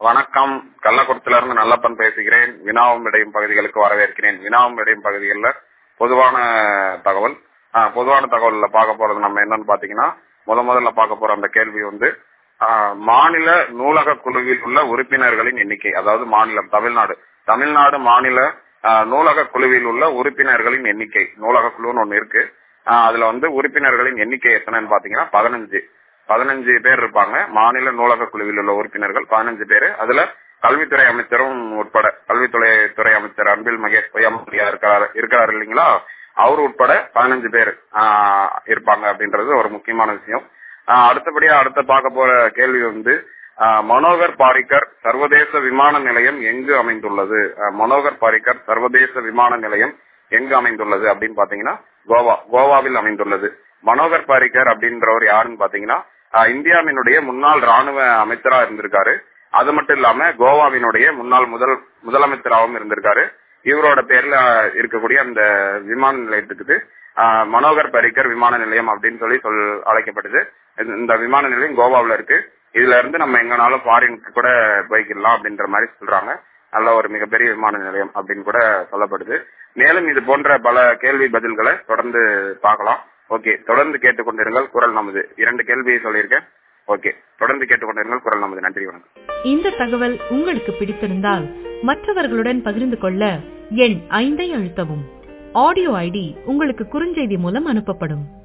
வணக்கம் கள்ளக்குறிச்சில இருந்து நல்லப்பன் பேசுகிறேன் வினாவும் விடையும் பகுதிகளுக்கு வரவேற்கிறேன் வினாவும் விடையும் பகுதிகளில் பொதுவான தகவல் ஆஹ், பொதுவான தகவல்ல பார்க்க போறது நம்ம என்னன்னு பாத்தீங்கன்னா முத முதல்ல பார்க்க போற அந்த கேள்வி வந்து ஆஹ், மாநில நூலக குழுவில் உள்ள உறுப்பினர்களின் எண்ணிக்கை அதாவது மாநிலம் தமிழ்நாடு தமிழ்நாடு மாநில ஆஹ், நூலக குழுவில் உள்ள உறுப்பினர்களின் எண்ணிக்கை நூலக குழுன்னு ஒண்ணு இருக்கு ஆஹ், அதுல வந்து உறுப்பினர்களின் எண்ணிக்கை எத்தனைன்னு பாத்தீங்கன்னா பதினஞ்சு பதினஞ்சு பேர் இருப்பாங்க மாநில நூலக குழுவில் உள்ள உறுப்பினர்கள் பதினஞ்சு பேரு அதுல கல்வித்துறை அமைச்சரும் உட்பட கல்வித்துறை துறை அமைச்சர் அன்பில் மகேஷ் பொய்யாமொழியா இருக்கிறார் இருக்கிறார் இல்லைங்களா அவர் உட்பட பதினஞ்சு பேர் ஆஹ், இருப்பாங்க அப்படின்றது ஒரு முக்கியமான விஷயம் ஆஹ், அடுத்தபடியா அடுத்த பார்க்க போற கேள்வி வந்து ஆஹ், மனோகர் பாரிக்கர் சர்வதேச விமான நிலையம் எங்கு அமைந்துள்ளது ஆஹ், மனோகர் பாரிக்கர் சர்வதேச விமான நிலையம் எங்கு அமைந்துள்ளது அப்படின்னு பாத்தீங்கன்னா கோவா கோவாவில் அமைந்துள்ளது மனோகர் பாரிக்கர் அப்படின்றவர் யாருன்னு பாத்தீங்கன்னா ஆஹ், இந்தியாவினுடைய முன்னாள் ராணுவ அமைச்சரா இருந்திருக்காரு அது மட்டும் இல்லாம கோவாவினுடைய முன்னாள் முதல் முதலமைச்சராகவும் இருந்திருக்காரு இவரோட பேர்ல இருக்கக்கூடிய அந்த விமான நிலையத்துக்கு ஆஹ், மனோகர் பரிக்கர் விமான நிலையம் அப்படின்னு சொல்லி சொல் அழைக்கப்படுது இந்த- இந்த விமான நிலையம் கோவாவுல இருக்கு இதுல இருந்து நம்ம எங்கனாலும் ஃபாரினுக்கு கூட போய்க்கலாம் அப்படின்ற மாதிரி சொல்றாங்க நல்ல ஒரு மிகப்பெரிய விமான நிலையம் அப்படின்னு கூட சொல்லப்படுது மேலும் இது போன்ற பல கேள்வி பதில்களை தொடர்ந்து பார்க்கலாம் ஓகே தொடர்ந்து கேட்டுக்கொண்டிருங்கள் குரல் நமது இரண்டு கேள்வியை சொல்லியிருக்கேன் ஓகே தொடர்ந்து கேட்டுக்கொண்டிருங்கள் குரல் நமது நன்றி வணக்கம் இந்த தகவல் உங்களுக்கு பிடித்திருந்தால் மற்றவர்களுடன் பகிர்ந்து கொள்ள எண் ஐந்தை அழுத்தவும் ஆடியோ ஐடி உங்களுக்கு குறுஞ்செய்தி மூலம் அனுப்பப்படும்